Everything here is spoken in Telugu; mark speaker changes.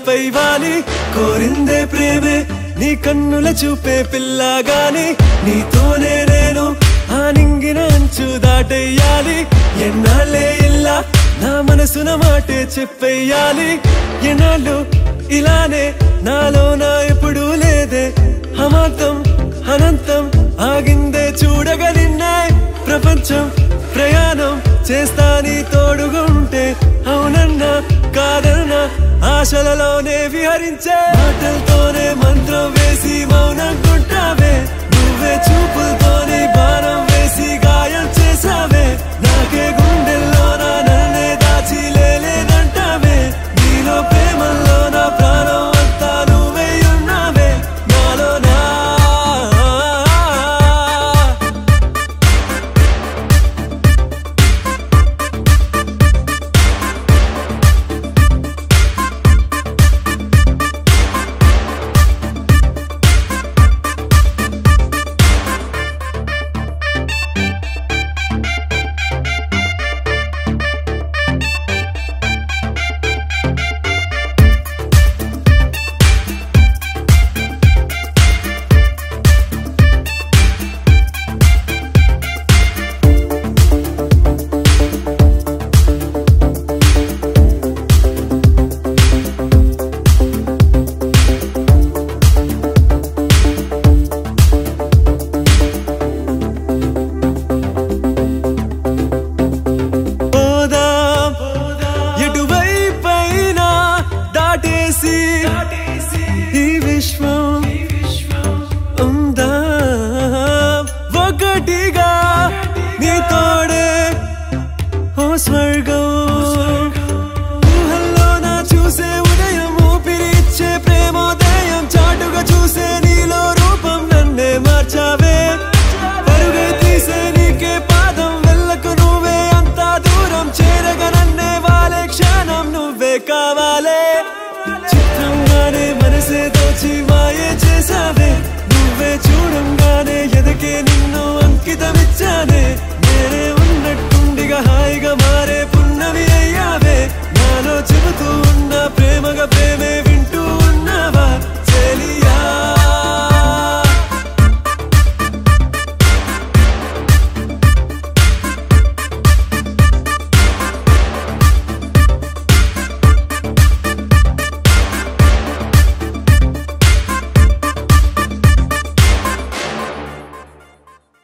Speaker 1: నాపై వాలి కోరిందే ప్రేమే నీ కన్నుల చూపే పిల్లగాని నీతోనే నేను ఆ నింగిన అంచు దాటెయ్యాలి ఎన్నాళ్ళే ఇల్లా నా మనసున మాటే చెప్పెయ్యాలి ఎన్నాళ్ళు ఇలానే నాలో నా ఎప్పుడు లేదే అమాంతం అనంతం ఆగిందే చూడగలిన్నే ప్రపంచం ప్రయాణం చేస్తా నీ తోడుగుంటే అవునన్నా కాదన్నా ఆశలలోనే విహరించే మాటలతోనే మంత్రం వేసి మౌనంకుంటావే నువ్వే చూపులతోనే బాణం వేసి గాయం చేసావే నాకే గుండెల్లోన నన్నే దాచి లేలేదంటావే నీలో ప్రేమల్లో నా ప్రాణం అంతా నువ్వే ఉన్నావే నాలో నా పోదాం ఎటువైపైనా దాటేసి